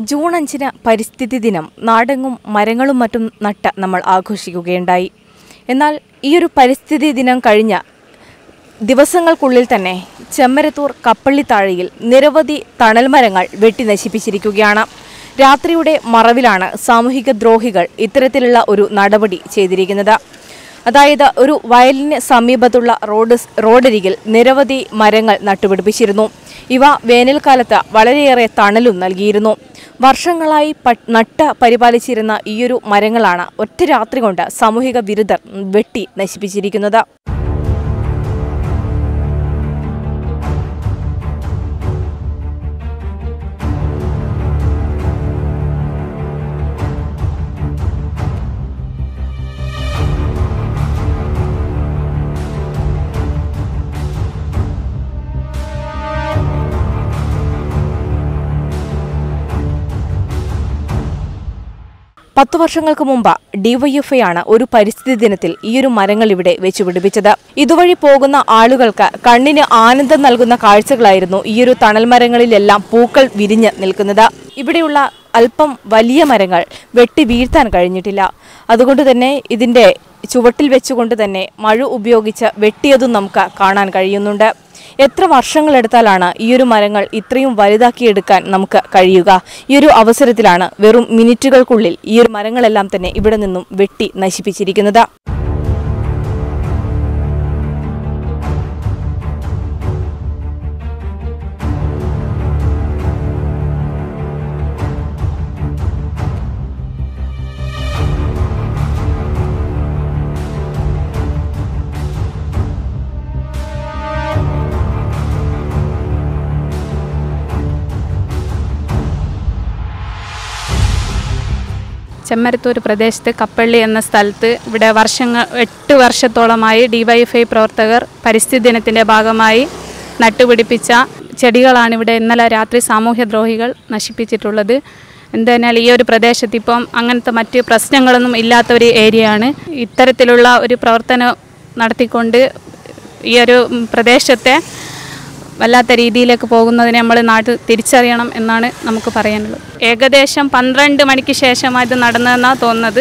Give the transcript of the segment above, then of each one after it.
June അഞ്ചിന് പരിസ്ഥിതി ദിനം നാടെങ്ങും മരങ്ങളും മറ്റും നട്ട് നമ്മൾ ആഘോഷിക്കുകയുണ്ടായി എന്നാൽ ഈയൊരു പരിസ്ഥിതി ദിനം കഴിഞ്ഞ ദിവസങ്ങൾക്കുള്ളിൽ തന്നെ ചെമ്മരത്തൂർ കപ്പള്ളിത്താഴയിൽ നിരവധി തണൽ മരങ്ങൾ വെട്ടി നശിപ്പിച്ചിരിക്കുകയാണ് രാത്രിയുടെ മറവിലാണ് സാമൂഹിക ദ്രോഹികൾ ഇത്തരത്തിലുള്ള ഒരു നടപടി ചെയ്തിരിക്കുന്നത് അതായത് ഒരു വയലിന് സമീപത്തുള്ള റോഡ് റോഡരികിൽ നിരവധി മരങ്ങൾ നട്ടുപിടിപ്പിച്ചിരുന്നു ഇവ വേനൽക്കാലത്ത് വളരെയേറെ തണലും നൽകിയിരുന്നു വർഷങ്ങളായി പ- നട്ട് പരിപാലിച്ചിരുന്ന ഈയൊരു മരങ്ങളാണ് ഒറ്റ രാത്രി കൊണ്ട് സാമൂഹിക വിരുദ്ധർ വെട്ടി നശിപ്പിച്ചിരിക്കുന്നത് പത്തു വർഷങ്ങൾക്ക് മുമ്പ് ഡിവൈഎഫ്ഐ ആണ് ഒരു പരിസ്ഥിതി ദിനത്തിൽ ഈയൊരു മരങ്ങൾ ഇവിടെ വെച്ച് പിടിപ്പിച്ചത് ഇതുവഴി പോകുന്ന ആളുകൾക്ക് കണ്ണിന് ആനന്ദം നൽകുന്ന കാഴ്ചകളായിരുന്നു ഈയൊരു തണൽ മരങ്ങളിലെല്ലാം പൂക്കൾ വിരിഞ്ഞ് നിൽക്കുന്നത് ഇവിടെയുള്ള അല്പം വലിയ മരങ്ങൾ വെട്ടി വീഴ്ത്താൻ കഴിഞ്ഞിട്ടില്ല അതുകൊണ്ട് തന്നെ ഇതിന്റെ ചുവട്ടിൽ വെച്ചുകൊണ്ട് തന്നെ മഴ ഉപയോഗിച്ച് വെട്ടിയതും നമുക്ക് കാണാൻ കഴിയുന്നുണ്ട് എത്ര വർഷങ്ങളെടുത്താലാണ് ഈ ഒരു മരങ്ങൾ ഇത്രയും വലുതാക്കിയെടുക്കാൻ നമുക്ക് കഴിയുക ഈ ഒരു അവസരത്തിലാണ് വെറും മിനിറ്റുകൾക്കുള്ളിൽ ഈ ഒരു മരങ്ങളെല്ലാം തന്നെ ഇവിടെ നിന്നും വെട്ടി നശിപ്പിച്ചിരിക്കുന്നത് ചെമ്മരത്തൂർ പ്രദേശത്ത് കപ്പള്ളി എന്ന സ്ഥലത്ത് ഇവിടെ വർഷങ്ങൾ എട്ട് വർഷത്തോളമായി ഡിവൈഎഫ്ഐ പ്രവർത്തകർ പരിസ്ഥിതി ദിനത്തിൻ്റെ ഭാഗമായി നട്ടുപിടിപ്പിച്ച ചെടികളാണ് ഇവിടെ ഇന്നലെ രാത്രി സാമൂഹ്യദ്രോഹികൾ നശിപ്പിച്ചിട്ടുള്ളത് എന്തെന്നാൽ ഈ ഒരു പ്രദേശത്ത് ഇപ്പം അങ്ങനത്തെ മറ്റ് പ്രശ്നങ്ങളൊന്നും ഇല്ലാത്ത ഒരു ഏരിയയാണ് ഇത്തരത്തിലുള്ള ഒരു പ്രവർത്തനം നടത്തിക്കൊണ്ട് ഈ ഒരു ഉം, പ്രദേശത്തെ വല്ലാത്ത രീതിയിലേക്ക് പോകുന്നതിനെ നമ്മൾ നാട്ടിൽ തിരിച്ചറിയണം എന്നാണ് നമുക്ക് പറയാനുള്ളത് ഏകദേശം പന്ത്രണ്ട് മണിക്ക് ശേഷമാണ് ഇത് നടന്നതെന്നാണ് തോന്നുന്നത്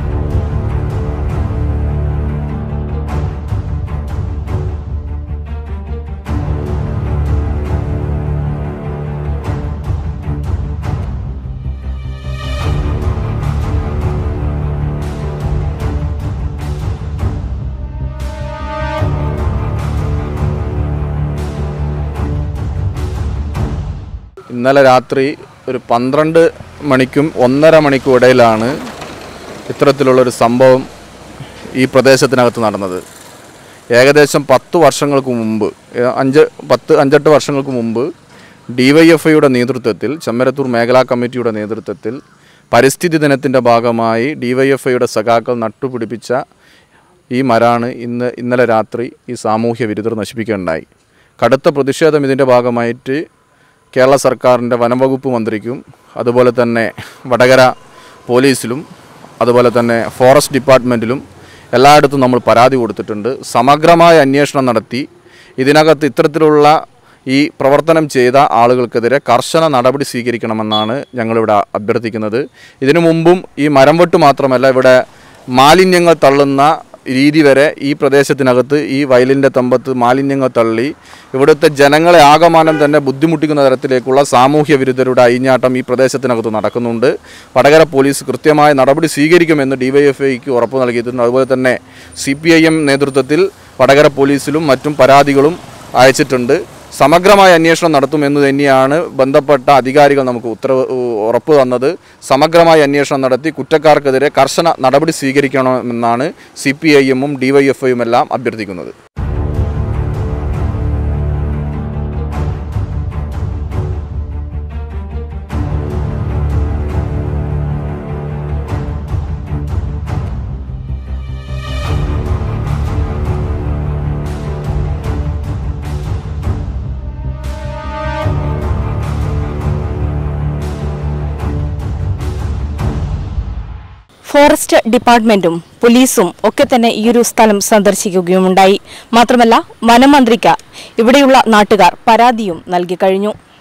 ഇന്നലെ രാത്രി ഒരു പന്ത്രണ്ട് മണിക്കും ഒന്നര മണിക്കും ഇടയിലാണ് ഇത്തരത്തിലുള്ളൊരു സംഭവം ഈ പ്രദേശത്തിനകത്ത് നടന്നത് ഏകദേശം പത്ത് വർഷങ്ങൾക്ക് മുമ്പ് ഏ, അഞ്ച് പത്ത് അഞ്ചെട്ട് വർഷങ്ങൾക്ക് മുമ്പ് ഡി വൈ എഫ് ഐയുടെ നേതൃത്വത്തിൽ ചെമ്മരത്തൂർ മേഖലാ കമ്മിറ്റിയുടെ നേതൃത്വത്തിൽ പരിസ്ഥിതി ദിനത്തിൻ്റെ ഭാഗമായി ഡി വൈ എഫ് ഐയുടെ സഖാക്കൾ നട്ടുപിടിപ്പിച്ച ഈ മരാണ് ഇന്ന് ഇന്നലെ രാത്രി ഈ സാമൂഹ്യ വിരുദ്ധർ നശിപ്പിക്കുകയുണ്ടായി കടുത്ത പ്രതിഷേധം ഇതിൻ്റെ ഭാഗമായിട്ട് കേരള സർക്കാരിൻ്റെ വനംവകുപ്പ് മന്ത്രിക്കും അതുപോലെ തന്നെ വടകര പോലീസിലും അതുപോലെ തന്നെ ഫോറസ്റ്റ് ഡിപ്പാർട്ട്മെൻറ്റിലും എല്ലായിടത്തും നമ്മൾ പരാതി കൊടുത്തിട്ടുണ്ട് സമഗ്രമായ അന്വേഷണം നടത്തി ഇതിനകത്ത് ഇത്തരത്തിലുള്ള ഈ പ്രവർത്തനം ചെയ്ത ആളുകൾക്കെതിരെ കർശന നടപടി സ്വീകരിക്കണമെന്നാണ് ഞങ്ങളിവിടെ അഭ്യർത്ഥിക്കുന്നത് ഇതിനു മുമ്പും ഈ മരം വെട്ട് മാത്രമല്ല ഇവിടെ മാലിന്യങ്ങൾ തള്ളുന്ന രീതി വരെ ഈ പ്രദേശത്തിനകത്ത് ഈ വയലിൻ്റെ തമ്പത്ത് മാലിന്യങ്ങൾ തള്ളി ഇവിടുത്തെ ജനങ്ങളെ ആകമാനം തന്നെ ബുദ്ധിമുട്ടിക്കുന്ന തരത്തിലേക്കുള്ള സാമൂഹ്യ വിരുദ്ധരുടെ അയിഞ്ഞാട്ടം ഈ പ്രദേശത്തിനകത്ത് നടക്കുന്നുണ്ട് വടകര പോലീസ് കൃത്യമായ നടപടി സ്വീകരിക്കുമെന്ന് ഡിവൈഎഫ്ഐക്ക് ഉറപ്പ് നൽകിയിട്ടുണ്ട് അതുപോലെ തന്നെ സി പി ഐ എം നേതൃത്വത്തിൽ വടകര പോലീസിലും മറ്റും പരാതികളും അയച്ചിട്ടുണ്ട് സമഗ്രമായ അന്വേഷണം നടത്തുമെന്ന് തന്നെയാണ് ബന്ധപ്പെട്ട അധികാരികൾ നമുക്ക് ഉത്തരവ് ഉ- ഉറപ്പ് തന്നത് സമഗ്രമായ അന്വേഷണം നടത്തി കുറ്റക്കാർക്കെതിരെ കർശന നടപടി സ്വീകരിക്കണമെന്നാണ് സി പി ഐ എമ്മും ഡിവൈഎഫ്ഐയും എല്ലാം അഭ്യർത്ഥിക്കുന്നത് ഫോറസ്റ്റ് ഡിപ്പാർട്ട്മെന്റും പോലീസും ഒക്കെ തന്നെ ഈ ഒരു സ്ഥലം സന്ദർശിക്കുകയുമുണ്ടായി മാത്രമല്ല വനമന്ത്രിക്ക് ഇവിടെയുള്ള നാട്ടുകാർ പരാതിയും നൽകി കഴിഞ്ഞു